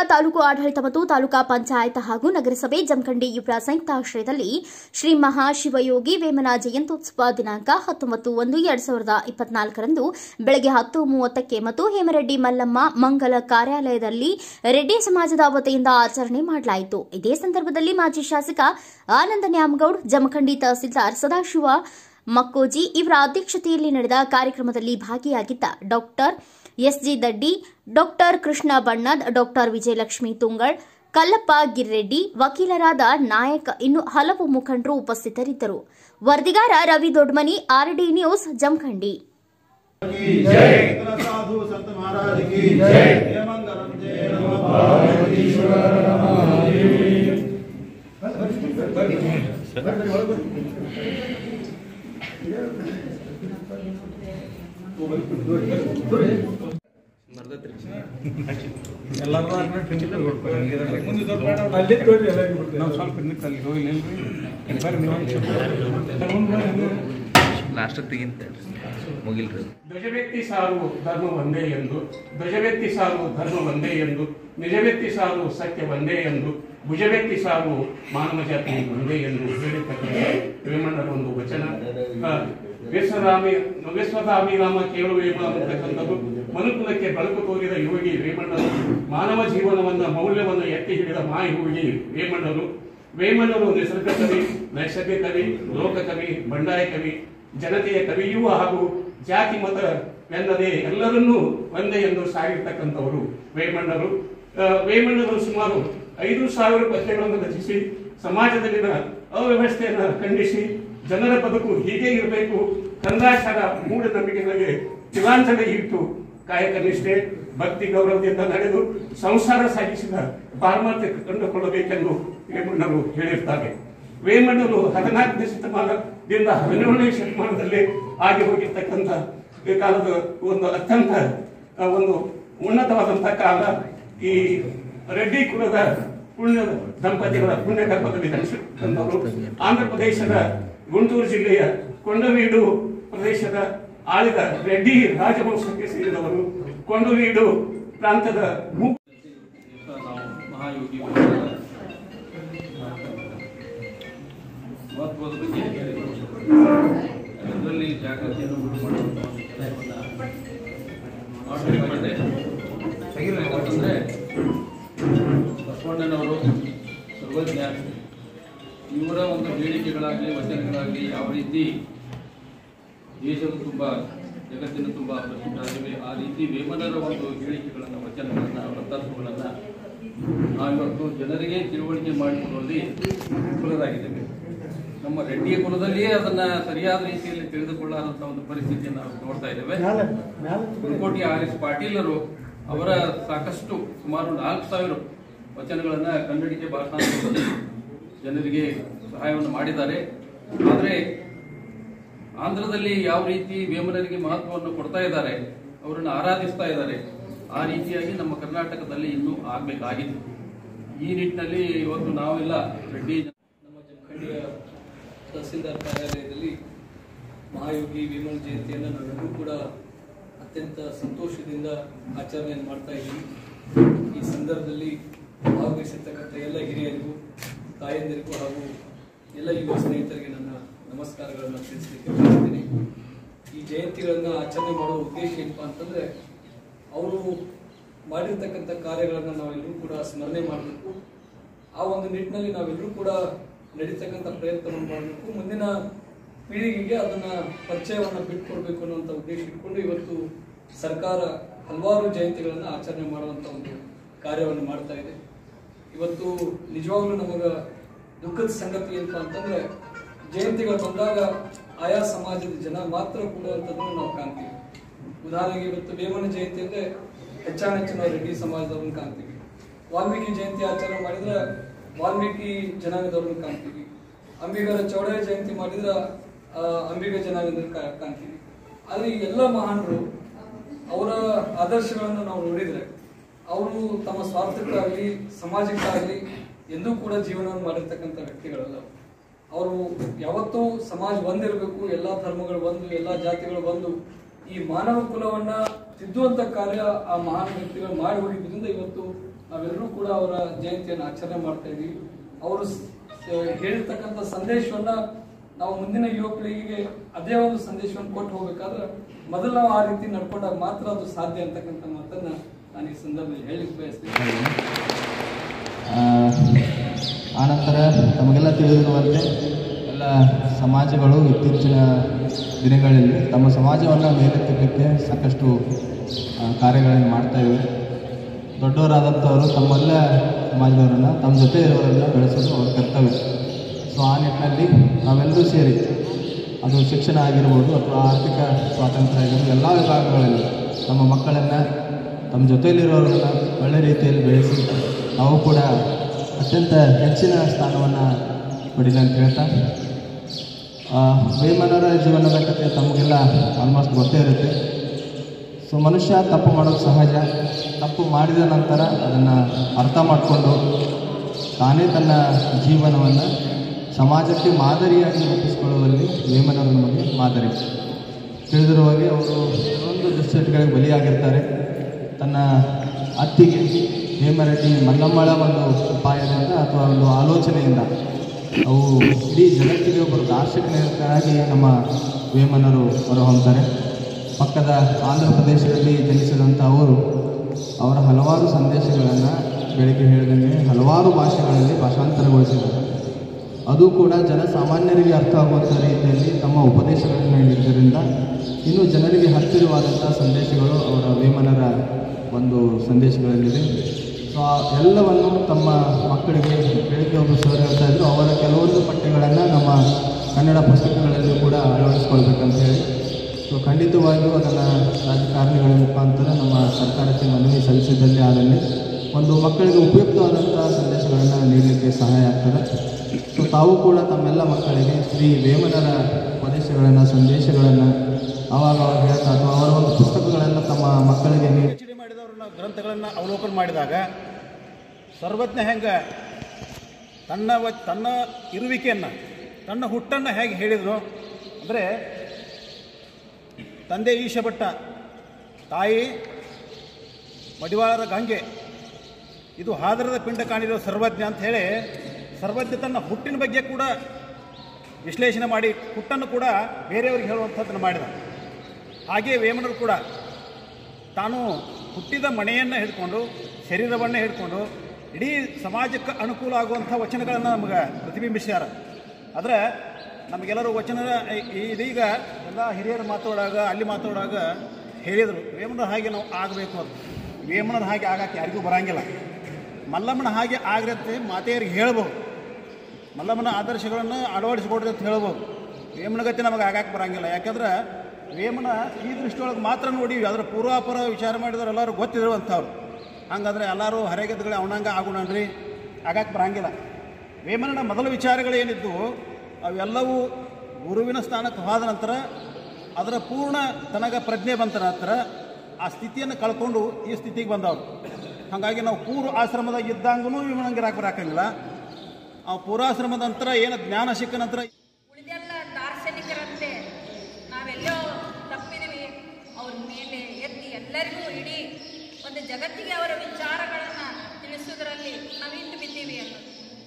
ತಾಲೂಕು ಆಡಳಿತ ಮತ್ತು ತಾಲೂಕಾ ಪಂಚಾಯತ್ ಹಾಗೂ ನಗರಸಭೆ ಜಮಖಂಡಿ ಇವರ ಸಂಯುಕ್ತ ಆಶ್ರಯದಲ್ಲಿ ಶ್ರೀ ಮಹಾಶಿವಯೋಗಿ ವೇಮನ ಜಯಂತ್ಯೋತ್ಸವ ದಿನಾಂಕ ಹತ್ತೊಂಬತ್ತು ಒಂದು ಎರಡ್ ಸಾವಿರದ ಇಪ್ಪತ್ನಾಲ್ಕರಂದು ಬೆಳಗ್ಗೆ ಹತ್ತು ಮೂವತ್ತಕ್ಕೆ ಮತ್ತು ಹೇಮರೆಡ್ಡಿ ಮಲ್ಲಮ್ಮ ಮಂಗಲ ಕಾರ್ಯಾಲಯದಲ್ಲಿ ರೆಡ್ಡಿ ಸಮಾಜದ ವತಿಯಿಂದ ಆಚರಣೆ ಮಾಡಲಾಯಿತು ಇದೇ ಸಂದರ್ಭದಲ್ಲಿ ಮಾಜಿ ಶಾಸಕ ಆನಂದ ನ್ಯಾಮಗೌಡ್ ಜಮಖಂಡಿ ತಹಸೀಲ್ದಾರ್ ಸದಾಶಿವ ಮಕ್ಕೋಜಿ ಇವರ ಅಧ್ಯಕ್ಷತೆಯಲ್ಲಿ ನಡೆದ ಕಾರ್ಯಕ್ರಮದಲ್ಲಿ ಭಾಗಿಯಾಗಿದ್ದ doctor SG Daddi doctor Krishna Bannad doctor Vijayalakshmi Tungal Kallappa Gireddy ವಕೀಲರಾದ ನಾಯಕ್ ಇನ್ನು ಹಲವು ಮುಖಂಡರು ಉಪಸ್ಥಿತರಿದ್ದರು ವರದಿಗಾರ ರವಿ ದೊಡ್ಮನಿ ಆರ್ಡಿ ನ್ಯೂಸ್ ಜಮಖಂಡಿ की जय इतना साधु संत महाराज की जय जय मंगलम जय नमः पार्वतीश्वर ನಾವು ಸ್ವಲ್ಪ ಹಿಂದಕ್ಕೆ ಅಲ್ಲಿ ಹೋಗಿ ನಿಲ್ರಿ ಬರ್ರಿ ನೀವು ಲಾಸ್ಟ್ ತೆಗಿಂತ ಮುಗಿಲ್ರಿ ಅದು. ಧ್ವಜವ್ಯಕ್ತಿ ಸಾರು ಧರ್ಮ ಒಂದೇ ಎಂದು ಧ್ವಜವ್ಯಕ್ತಿ ಸಾರು ಧರ್ಮ ಒಂದೇ ಎಂದು ನಿಜವ್ಯಕ್ತಿ ಸಾರು ಸತ್ಯ ಒಂದೇ ಎಂದು ಭುಜವ್ಯಕ್ತಿ ಸಾರು ಮಾನವ ಜಾತಿ ಒಂದೇ ಎಂದು ಹೇಳಿರ್ತಕ್ಕಂಥ ವೇಮಣ್ಣರ ಒಂದು ವಚನ ಆ, ವಿಶ್ವರಾಮಿ ವಿಶ್ವದಾಮಿರಾಮ ಕೇಳುವೇಮ ಅಂತಕ್ಕಂಥದ್ದು ಮನುಕುಲಕ್ಕೆ ಬೆಳಕು ತೋರಿದ ಯೋಗಿ ವೇಮಣ್ಣರು ಮಾನವ ಜೀವನವನ್ನ ಮೌಲ್ಯವನ್ನ ಎತ್ತಿ ಹಿಡಿದ ಮಾಯೋಗಿ ವೇಮಣ್ಣರು ವೇಮಣ್ಣರು ನಿಸರ್ಗ ಕವಿ ನೈಸರ್ಗಿಕ ಕವಿ ಲೋಕ ಕವಿ ಬಂಡಾಯ ಕವಿ ಜನತೆಯ ಕವಿಯೂ ಹಾಗೂ ಜಾತಿ ಮತ ಎನ್ನದೇ ಎಲ್ಲರನ್ನೂ ಒಂದೇ ಎಂದು ಸಾಗಿರ್ತಕ್ಕಂಥವರು ವೇಮಣ್ಣರು ಆ, ವೇಮಣ್ಣರು ಸುಮಾರು ಐದು ಸಾವಿರ ಪದ್ಯಗಳನ್ನು ರಚಿಸಿ ಸಮಾಜದಲ್ಲಿನ ಅವ್ಯವಸ್ಥೆಯನ್ನು ಖಂಡಿಸಿ ಜನರ ಬದುಕು ಹೀಗೆ ಇರಬೇಕು ಕಂದಾಚಾರ ಮೂಢನಂಬಿಕೆಗಳಿಗೆ ತಿಲಾಂಜಲಿ ಇಟ್ಟು ಕಾಯಕ ನಿಷ್ಠೆ ಭಕ್ತಿ ಗೌರವದಿಂದ ನಡೆದು ಸಂಸಾರ ಸಾಗಿಸಿದ ಪಾರಮಾರ್ಥ್ಯ ಕಂಡುಕೊಳ್ಳಬೇಕೆಂದು ವೇಮಣ್ಣರು ಹೇಳಿರ್ತಾರೆ ವೇಮಣ್ಣರು ಹದಿನಾಲ್ಕನೇ ಶತಮಾನದಿಂದ ಹದಿನೇಳನೇ ಶತಮಾನದಲ್ಲಿ ಆಗಿ ಹೋಗಿರ್ತಕ್ಕಂಥ ಈ ಕಾಲದ ಒಂದು ಅತ್ಯಂತ ಆ, ಒಂದು ಉನ್ನತವಾದಂತಹ ಕಾಲ ಈ ರೆಡ್ಡಿ ಕುಲದ ಪುಣ್ಯ ದಂಪತಿಗಳ ಪುಣ್ಯ ಕಲ್ಪದಲ್ಲಿ ಜನಿಸಿದಂತವರು ಆಂಧ್ರ ಪ್ರದೇಶದ ಗುಂಟೂರು ಜಿಲ್ಲೆಯ ಕೊಂಡವೀಡು ಪ್ರದೇಶದ ಆಳಿದ ರೆಡ್ಡಿ ರಾಜವಂಶಕ್ಕೆ ಸೇರಿದವರು ಕೊಂಡವೀಡು ಪ್ರಾಂತದ ಮೂ ನಾವು ಮಹಾಯೋಗಿ ಮಹತ್ವದ ಬಗ್ಗೆ ಹೇಳಿದರು ಅದರಲ್ಲಿ ಜಾಗೃತಿಯನ್ನು ಉಂಟು ಮಾಡುವಂಥ ಒಂದು ಕೆಲಸವನ್ನು ಮಾಡಬೇಕಾಗಿದೆ ಯಾಕಂತಂದ್ರೆ ಬಸವಣ್ಣನವರು ಸರ್ವಜ್ಞ ಇವರ ಒಂದು ಹೇಳಿಕೆಗಳಾಗಲಿ ವಚನಗಳಾಗಲಿ ಯಾವ ರೀತಿ ದೇಶದ ತುಂಬ ಜಗತ್ತಿನ ತುಂಬ ಪ್ರಸಿದ್ಧ ಆಗಿವೆ ಆ ರೀತಿ ವೇಮನರ ಒಂದು ಹೇಳಿಕೆಗಳನ್ನು ವಚನಗಳನ್ನು ಅವರ ತತ್ವಗಳನ್ನು ನಾವಿವತ್ತು ಜನರಿಗೆ ತಿಳುವಳಿಕೆ ಮಾಡಿಕೊಡುವಲ್ಲಿ ವಿಫಲರಾಗಿದ್ದೇವೆ ನಮ್ಮ ರೆಡ್ಡಿಯ ಕುಲದಲ್ಲಿಯೇ ಅದನ್ನ ಸರಿಯಾದ ರೀತಿಯಲ್ಲಿ ತಿಳಿದುಕೊಳ್ಳಾದಂಥ ಒಂದು ಪರಿಸ್ಥಿತಿಯನ್ನು ನಾವು ನೋಡ್ತಾ ಇದ್ದೇವೆ ಹುಲಕೋಟಿ ಆರ್ ಎಸ್ ಪಾಟೀಲರು ಅವರ ಸಾಕಷ್ಟು ಸುಮಾರು ನಾಲ್ಕು ಸಾವಿರ ವಚನಗಳನ್ನ ಕನ್ನಡಿಗೆ ಭಾಷಾಂತರದಲ್ಲಿ ಜನರಿಗೆ ಸಹಾಯವನ್ನು ಮಾಡಿದ್ದಾರೆ ಆದರೆ ಆಂಧ್ರದಲ್ಲಿ ಯಾವ ರೀತಿ ವೇಮನರಿಗೆ ಮಹತ್ವವನ್ನು ಕೊಡ್ತಾ ಇದ್ದಾರೆ ಅವರನ್ನು ಆರಾಧಿಸ್ತಾ ಇದ್ದಾರೆ ಆ ರೀತಿಯಾಗಿ ನಮ್ಮ ಕರ್ನಾಟಕದಲ್ಲಿ ಇನ್ನೂ ಆಗಬೇಕಾಗಿತ್ತು ಈ ನಿಟ್ಟಿನಲ್ಲಿ ಇವತ್ತು ನಾವೆಲ್ಲ ರೆಡ್ಡಿ ನಮ್ಮ ಜಮಖಂಡಿಯ ತಹಸೀಲ್ದಾರ್ ಕಾರ್ಯಾಲಯದಲ್ಲಿ ಮಹಾಯೋಗಿ ವಿಮಲ್ ಜಯಂತಿಯನ್ನು ನಾವೆಲ್ಲರೂ ಕೂಡ ಅತ್ಯಂತ ಸಂತೋಷದಿಂದ ಆಚರಣೆಯನ್ನು ಮಾಡ್ತಾ ಇದ್ದೀವಿ ಈ ಸಂದರ್ಭದಲ್ಲಿ ಭಾಗವಹಿಸಿರ್ತಕ್ಕಂಥ ಎಲ್ಲ ಹಿರಿಯರಿಗೂ ತಾಯಂದಿರಿಗೂ ಹಾಗೂ ಎಲ್ಲ ಯುವ ಸ್ನೇಹಿತರಿಗೆ ನನ್ನ ನಮಸ್ಕಾರಗಳನ್ನು ತಿಳಿಸಲಿಕ್ಕೆ ಬಯಸ್ತೀನಿ ಈ ಜಯಂತಿಗಳನ್ನು ಆಚರಣೆ ಮಾಡುವ ಉದ್ದೇಶ ಏನಪ್ಪ ಅಂತಂದ್ರೆ ಅವರು ಮಾಡಿರ್ತಕ್ಕಂಥ ಕಾರ್ಯಗಳನ್ನು ನಾವೆಲ್ಲರೂ ಕೂಡ ಸ್ಮರಣೆ ಮಾಡಬೇಕು ಆ ಒಂದು ನಿಟ್ಟಿನಲ್ಲಿ ನಾವೆಲ್ಲರೂ ಕೂಡ ನಡೀತಕ್ಕಂಥ ಪ್ರಯತ್ನವನ್ನು ಮಾಡಬೇಕು ಮುಂದಿನ ಪೀಳಿಗೆಗೆ ಅದನ್ನ ಪರಿಚಯವನ್ನು ಬಿಟ್ಕೊಡ್ಬೇಕು ಅನ್ನುವಂಥ ಉದ್ದೇಶ ಇಟ್ಕೊಂಡು ಇವತ್ತು ಸರ್ಕಾರ ಹಲವಾರು ಜಯಂತಿಗಳನ್ನು ಆಚರಣೆ ಮಾಡುವಂಥ ಒಂದು ಕಾರ್ಯವನ್ನು ಮಾಡ್ತಾ ಇದೆ ಇವತ್ತು ನಿಜವಾಗ್ಲೂ ನಮಗ ದುಃಖದ ಸಂಗತಿ ಏನಪ್ಪ ಅಂತಂದ್ರೆ ಜಯಂತಿಗಳು ಬಂದಾಗ ಆಯಾ ಸಮಾಜದ ಜನ ಮಾತ್ರ ಕೂಡುವಂಥದ್ದನ್ನು ನಾವು ಕಾಣ್ತೀವಿ ಉದಾಹರಣೆಗೆ ಇವತ್ತು ವೇಮನ ಜಯಂತಿ ಅಂದ್ರೆ ಹೆಚ್ಚಾನೆಚ್ಚು ನಾವು ರೆಡ್ಡಿ ಸಮಾಜದವ್ರನ್ನ ಕಾಣ್ತೀವಿ ವಾಲ್ಮೀಕಿ ಜಯಂತಿ ಆಚರಣೆ ಮಾಡಿದ್ರೆ ವಾಲ್ಮೀಕಿ ಜನಾಂಗದವ್ರನ್ನ ಕಾಣ್ತೀವಿ ಅಂಬಿಗರ ಚೌಡಯ್ಯ ಜಯಂತಿ ಮಾಡಿದ್ರ ಆ, ಅಂಬಿಗ ಜನಾಂಗದ ಕಾ- ಕಾಣ್ತೀವಿ ಆದ್ರೆ ಈ ಎಲ್ಲ ಮಹಾನರು ಅವರ ಆದರ್ಶಗಳನ್ನು ನಾವು ನೋಡಿದ್ರೆ ಅವರು ತಮ್ಮ ಸ್ವಾರ್ಥಕ್ಕಾಗಲಿ ಸಮಾಜಕ್ಕಾಗಲಿ ಎಂದೂ ಕೂಡ ಜೀವನವನ್ನು ಮಾಡಿರ್ತಕ್ಕಂಥ ವ್ಯಕ್ತಿಗಳಲ್ಲ ಅವರು ಯಾವತ್ತೂ ಸಮಾಜ ಒಂದಿರಬೇಕು ಎಲ್ಲಾ ಧರ್ಮಗಳು ಒಂದು ಎಲ್ಲಾ ಜಾತಿಗಳು ಒಂದು ಈ ಮಾನವ ಕುಲವನ್ನ ತಿದ್ದುವಂತ ಕಾರ್ಯ ಆ ಮಹಾನ್ ವ್ಯಕ್ತಿಗಳು ಮಾಡಿ ಹೋಗಿದ್ರಿಂದ ಇವತ್ತು ನಾವೆಲ್ಲರೂ ಕೂಡ ಅವರ ಜಯಂತಿಯನ್ನು ಆಚರಣೆ ಮಾಡ್ತಾ ಇದೀವಿ ಅವರು ಸ್- ಸ- ಹೇಳಿರ್ತಕ್ಕಂಥ ಸಂದೇಶವನ್ನ ನಾವು ಮುಂದಿನ ಯುವ ಪೀಳಿಗೆಗೆ ಅದೇ ಒಂದು ಸಂದೇಶವನ್ನು ಕೊಟ್ಟು ಹೋಗ್ಬೇಕಾದ್ರೆ ಮೊದಲು ನಾವು ಆ ರೀತಿ ನಡ್ಕೊಂಡಾಗ ಮಾತ್ರ ಅದು ಸಾಧ್ಯ ಅಂತಕ್ಕಂಥ ಮಾತನ್ನ ನಾನು ಈ ಸಂದರ್ಭದಲ್ಲಿ ಹೇಳಲಿಕ್ಕೆ ಬಯಸ್ತೀನಿ ಆ, ಆನಂತರ ತಮಗೆಲ್ಲ ತಿಳಿದಿರುವಂತೆ ಎಲ್ಲ ಸಮಾಜಗಳು ಇತ್ತೀಚಿನ ದಿನಗಳಲ್ಲಿ ತಮ್ಮ ಸಮಾಜವನ್ನು ಮೇಲೆತ್ತಲಿಕ್ಕೆ ಸಾಕಷ್ಟು ಆ, ಕಾರ್ಯಗಳನ್ನು ಮಾಡ್ತಾ ಇವೆ ದೊಡ್ಡವರಾದಂಥವರು ತಮ್ಮೆಲ್ಲ ಸಮಾಜದವರನ್ನು ತಮ್ಮ ಜೊತೆ ಇರೋರನ್ನು ಬೆಳೆಸೋದು ಅವ್ರ ಕರ್ತವ್ಯ ಸೊ ಆ ನಿಟ್ಟಿನಲ್ಲಿ ನಾವೆಲ್ಲರೂ ಸೇರಿ ಅದು ಶಿಕ್ಷಣ ಆಗಿರ್ಬೋದು ಅಥವಾ ಆರ್ಥಿಕ ಸ್ವಾತಂತ್ರ್ಯ ಆಗಿರ್ಬೋದು ಎಲ್ಲ ವಿಭಾಗಗಳಲ್ಲಿ ನಮ್ಮ ಮಕ್ಕಳನ್ನು ತಮ್ಮ ಜೊತೆಯಲ್ಲಿರೋರನ್ನ ಒಳ್ಳೆ ರೀತಿಯಲ್ಲಿ ಬೆಳೆಸಿ ನಾವು ಕೂಡ ಅತ್ಯಂತ ಹೆಚ್ಚಿನ ಸ್ಥಾನವನ್ನು ಪಡೀಲಿ ಅಂತ ಹೇಳ್ತಾ ಆ, ವೇಮನರ ಜೀವನದ ಕಥೆ ತಮಗೆಲ್ಲ ಆಲ್ಮೋಸ್ಟ್ ಗೊತ್ತೇ ಇರುತ್ತೆ ಸೊ ಮನುಷ್ಯ ತಪ್ಪು ಮಾಡೋದು ಸಹಜ ತಪ್ಪು ಮಾಡಿದ ನಂತರ ಅದನ್ನು ಅರ್ಥ ಮಾಡಿಕೊಂಡು ತಾನೇ ತನ್ನ ಜೀವನವನ್ನು ಸಮಾಜಕ್ಕೆ ಮಾದರಿಯಾಗಿ ರೂಪಿಸಿಕೊಳ್ಳುವಲ್ಲಿ ವೇಮನರು ನಮಗೆ ಮಾದರಿ ತಿಳಿದಿರುವ ಹಾಗೆ ಅವರು ಕೆಲವೊಂದು ದುಶ್ಚಟಗಳಿಗೆ ಬಲಿಯಾಗಿರ್ತಾರೆ ತನ್ನ ಅತ್ತಿಗೆ ಹೇಮರೆಡ್ಡಿ ಮಲ್ಲಮ್ಮಳ ಒಂದು ಉಪಾಯದಿಂದ ಅಥವಾ ಒಂದು ಆಲೋಚನೆಯಿಂದ ಅವು ಇಡೀ ಜಗತ್ತಿಗೆ ಒಬ್ಬರು ದಾರ್ಶನಿಕರಾಗಿ ನಮ್ಮ ವೇಮನರು ಹೊರಹೊಮ್ತಾರೆ ಪಕ್ಕದ ಆಂಧ್ರ ಪ್ರದೇಶದಲ್ಲಿ ಜನಿಸಿದಂಥ ಅವರು ಅವರ ಹಲವಾರು ಸಂದೇಶಗಳನ್ನು ಬೆಳಗ್ಗೆ ಹೇಳಿದಂಗೆ ಹಲವಾರು ಭಾಷೆಗಳಲ್ಲಿ ಭಾಷಾಂತರಗೊಳಿಸಿದ್ದಾರೆ ಅದು ಕೂಡ ಜನಸಾಮಾನ್ಯರಿಗೆ ಅರ್ಥ ಆಗುವಂಥ ರೀತಿಯಲ್ಲಿ ತಮ್ಮ ಉಪದೇಶಗಳನ್ನು ನೀಡಿದ್ದರಿಂದ ಇನ್ನು ಜನರಿಗೆ ಹತ್ತಿರವಾದಂಥ ಸಂದೇಶಗಳು ಅವರ ವೇಮನರ ಒಂದು ಸಂದೇಶಗಳಲ್ಲಿದೆ ಸೊ ಆ ಎಲ್ಲವನ್ನು ತಮ್ಮ ಮಕ್ಕಳಿಗೆ ಬೆಳಗ್ಗೆ ಒಬ್ಬರು ಸರ್ ಹೇಳ್ತಾ ಇದ್ರು ಅವರ ಕೆಲವೊಂದು ಪಠ್ಯಗಳನ್ನು ನಮ್ಮ ಕನ್ನಡ ಪುಸ್ತಕಗಳಲ್ಲಿ ಕೂಡ ಅಳವಡಿಸ್ಕೊಳ್ಬೇಕಂತ ಹೇಳಿ ಸೊ ಖಂಡಿತವಾಗಿಯೂ ಅದನ್ನು ರಾಜಕಾರಣಿಗಳ ಮುಖಾಂತರ ನಮ್ಮ ಸರ್ಕಾರಕ್ಕೆ ಮನವಿ ಸಲ್ಲಿಸಿದ್ದಲ್ಲಿ ಅದರಲ್ಲಿ ಒಂದು ಮಕ್ಕಳಿಗೆ ಉಪಯುಕ್ತವಾದಂಥ ಸಂದೇಶಗಳನ್ನು ನೀಡಲಿಕ್ಕೆ ಸಹಾಯ ಆಗ್ತದೆ ಸೊ ತಾವು ಕೂಡ ತಮ್ಮೆಲ್ಲ ಮಕ್ಕಳಿಗೆ ಶ್ರೀ ವೇಮನರ ಉಪದೇಶಗಳನ್ನು ಸಂದೇಶಗಳನ್ನು ಆವಾಗ ಅವಾಗ ಹೇಳ್ತಾ ಅಥವಾ ಅವರ ಒಂದು ಪುಸ್ತಕಗಳನ್ನು ತಮ್ಮ ಮಕ್ಕಳಿಗೆ ನೀಡಿ ಪಿ ಎಚ್ ಡಿ ಮಾಡಿದವ್ರನ್ನ ಗ್ರಂಥಗಳನ್ನು ಅವಲೋಕನ ಮಾಡಿದಾಗ ಸರ್ವಜ್ಞ ಹೆಂಗೆ ತನ್ನ ವ ತನ್ನ ಇರುವಿಕೆಯನ್ನು ತನ್ನ ಹುಟ್ಟನ್ನು ಹೇಗೆ ಹೇಳಿದರು ಅಂದರೆ ತಂದೆ ಈಶ ಭಟ್ಟ ತಾಯಿ ಮಡಿವಾಳರ ಗಂಗೆ ಇದು ಹಾದರದ ಪಿಂಡ ಕಾಣಿರೋ ಸರ್ವಜ್ಞ ಅಂತ ಹೇಳಿ ಸರ್ವಜ್ಞ ತನ್ನ ಹುಟ್ಟಿನ ಬಗ್ಗೆ ಕೂಡ ವಿಶ್ಲೇಷಣೆ ಮಾಡಿ ಹುಟ್ಟನ್ನು ಕೂಡ ಬೇರೆಯವ್ರಿಗೆ ಹೇಳುವಂಥದ್ದನ್ನು ಮಾಡಿದ ಹಾಗೆ ವೇಮನರು ಕೂಡ ತಾನು ಹುಟ್ಟಿದ ಮನೆಯನ್ನು ಹಿಡ್ಕೊಂಡು ಶರೀರವನ್ನೇ ಹಿಡ್ಕೊಂಡು ಇಡೀ ಸಮಾಜಕ್ಕೆ ಅನುಕೂಲ ಆಗುವಂಥ ವಚನಗಳನ್ನು ನಮಗೆ ಪ್ರತಿಬಿಂಬಿಸ್ಯಾರ ಆದರೆ ನಮಗೆಲ್ಲರೂ ವಚನ ಈ- ಇದೀಗ ಎಲ್ಲ ಹಿರಿಯರು ಮಾತಾಡುವಾಗ ಅಲ್ಲಿ ಮಾತಾಡುವಾಗ ಹೇಳಿದರು ವೇಮನರ ಹಾಗೆ ನಾವು ಆಗಬೇಕು ಅಂತ ವೇಮನರ ಹಾಗೆ ಆಗಕ್ಕೆ ಯಾರಿಗೂ ಬರಂಗಿಲ್ಲ ಮಲ್ಲಮ್ಮನ ಹಾಗೆ ಆಗ್ರಂತೆ ಮಾತೆಯರಿಗೆ ಹೇಳ್ಬೋದು ಮಲ್ಲಮ್ಮನ ಆದರ್ಶಗಳನ್ನು ಅಳವಡಿಸಿಕೊಡ್ರಿ ಅಂತ ಹೇಳ್ಬೋದು ವೇಮನಗತಿ ನಮಗೆ ಆಗಕ್ಕೆ ಬರಂಗಿಲ್ಲ ಯಾಕಂದ್ರೆ ವೇಮನ ಈ ದೃಷ್ಟಿಯೊಳಗೆ ಮಾತ್ರ ನೋಡಿ ಅದರ ಪೂರ್ವಾಪರ ವಿಚಾರ ಮಾಡಿದವರು ಎಲ್ಲರೂ ಗೊತ್ತಿರುವಂಥವ್ರು ಹಂಗಂದ್ರೆ ಎಲ್ಲರೂ ಹರೆಗೆದ್ದುಗಳೇ ಅವನಂಗೆ ಆಗೋಣನ್ರಿ ಆಗಕ್ಕೆ ಬರಂಗಿಲ್ಲ ವೇಮನನ ಮೊದಲ ವಿಚಾರಗಳು ಏನಿದ್ದು ಅವೆಲ್ಲವೂ ಗುರುವಿನ ಸ್ಥಾನಕ್ಕೆ ಹೋದ ನಂತರ ಅದರ ಪೂರ್ಣ ತನಗ ಪ್ರಜ್ಞೆ ಬಂತ ನಂತರ ಆ ಸ್ಥಿತಿಯನ್ನು ಕಳ್ಕೊಂಡು ಈ ಸ್ಥಿತಿಗೆ ಬಂದವರು ಹಾಗಾಗಿ ನಾವು ಪೂರ್ವ ಆಶ್ರಮದಾಗ ಇದ್ದಂಗೂ ವಿಮನಂಗೆ ಇರಾಕ್ ಬರಾಕಂಗಿಲ್ಲ ಆ ಪೂರ್ವಾಶ್ರಮದ ನಂತರ ಏನು ಜ್ಞಾನ ಸಿಕ್ಕ ನಂತರ ಉಳಿದೆಲ್ಲ ದಾರ್ಶನಿಕರಂತೆ ನಾವೆಲ್ಲೋ ತಪ್ಪಿದೀವಿ ಅವ್ರ ಮೇಲೆ ಎತ್ತಿ ಎಲ್ಲರಿಗೂ ಇಡೀ ಒಂದು ಜಗತ್ತಿಗೆ ಅವರ ವಿಚಾರಗಳನ್ನು ತಿಳಿಸೋದ್ರಲ್ಲಿ ನಾವು ಹಿಂದೆ ಬಿದ್ದೀವಿ ಅನ್ನೋದು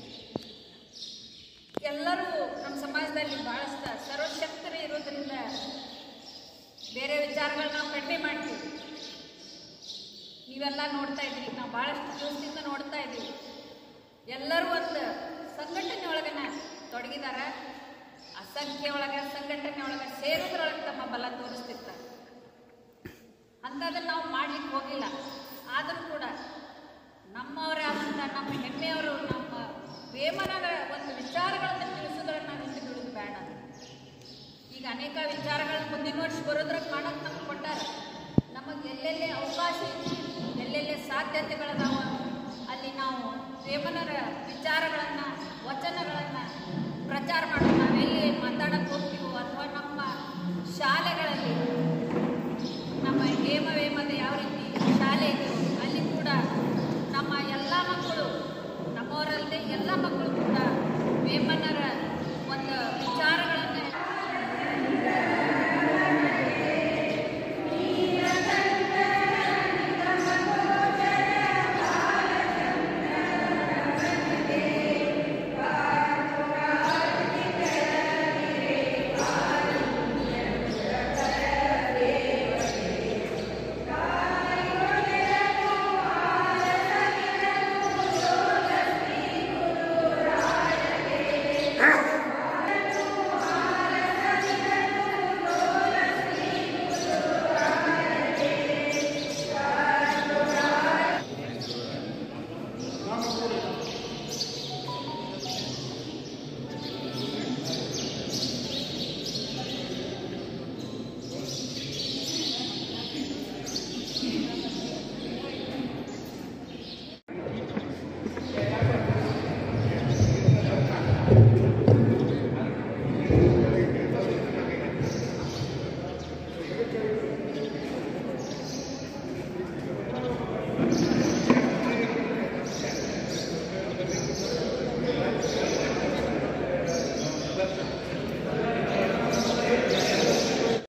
ಎಲ್ಲರೂ ನಮ್ಮ ಸಮಾಜದಲ್ಲಿ ಬಹಳಷ್ಟು ಸರ್ವಶಕ್ತರು ಇರೋದ್ರಿಂದ ಬೇರೆ ವಿಚಾರಗಳನ್ನ ನಾವು ಕಡಿಮೆ ಮಾಡ್ತೀವಿ ನೀವೆಲ್ಲ ನೋಡ್ತಾ ಇದ್ರಿ ನಾವು ಭಾಳಷ್ಟು ದಿವಸದಿಂದ ನೋಡ್ತಾ ಇದ್ದೀವಿ ಎಲ್ಲರೂ ಒಂದು ಸಂಘಟನೆ ಒಳಗನ ತೊಡಗಿದಾರ ಅಸಂಖ್ಯೆ ಒಳಗೆ ಸಂಘಟನೆ ಒಳಗೆ ಸೇರೋದ್ರೊಳಗೆ ತಮ್ಮ ಬಲ ತೋರಿಸ್ತಿರ್ತಾರೆ ಅಂಥದನ್ನು ನಾವು ಮಾಡ್ಲಿಕ್ಕೆ ಹೋಗಿಲ್ಲ ಆದರೂ ಕೂಡ ನಮ್ಮವರೇ ಆದಂಥ ನಮ್ಮ ಹೆಮ್ಮೆಯವರು ನಮ್ಮ ವೇಮನರ ಒಂದು ವಿಚಾರಗಳನ್ನು ತಿಳಿಸೋದ್ರಲ್ಲಿ ನಾವು ಹಿಂದೆ ದುಡಿದು ಬೇಡ ಈಗ ಅನೇಕ ವಿಚಾರಗಳನ್ನ ಮುಂದಿನ ವರ್ಷ ಬರೋದ್ರಾಗ ಮಾಡಕ್ಕೆ ನಮ್ಗೆ ಕೊಟ್ಟಾರ ನಮಗೆ ಎಲ್ಲೆಲ್ಲಿ ಅವಕಾಶ ಐತಿ ಎಲ್ಲೆಲ್ಲಿ ಸಾಧ್ಯತೆಗಳದಾವ ಅಲ್ಲಿ ನಾವು ವೇಮನರ ವಿಚಾರಗಳನ್ನು ವಚನಗಳನ್ನು ಪ್ರಚಾರ ಮಾಡೋದು ನಾವೆಲ್ಲಿ ಮಾತಾಡಕ್ಕೆ ಹೋಗ್ತೀವೋ ಅಥವಾ ನಮ್ಮ ಶಾಲೆಗಳಲ್ಲಿ ನಮ್ಮ ಹೇಮ ವೇಮದ ಯಾವ ರೀತಿ ಶಾಲೆ ಇದೆಯೋ ಅಲ್ಲಿ ಕೂಡ ನಮ್ಮ ಎಲ್ಲ ಮಕ್ಕಳು ನಮ್ಮವರಲ್ಲದೆ ಎಲ್ಲ ಮಕ್ಕಳು ಕೂಡ ವೇಮನರ ಒಂದು ವಿಚಾರಗಳನ್ನು ಧನ್ಯವಾದ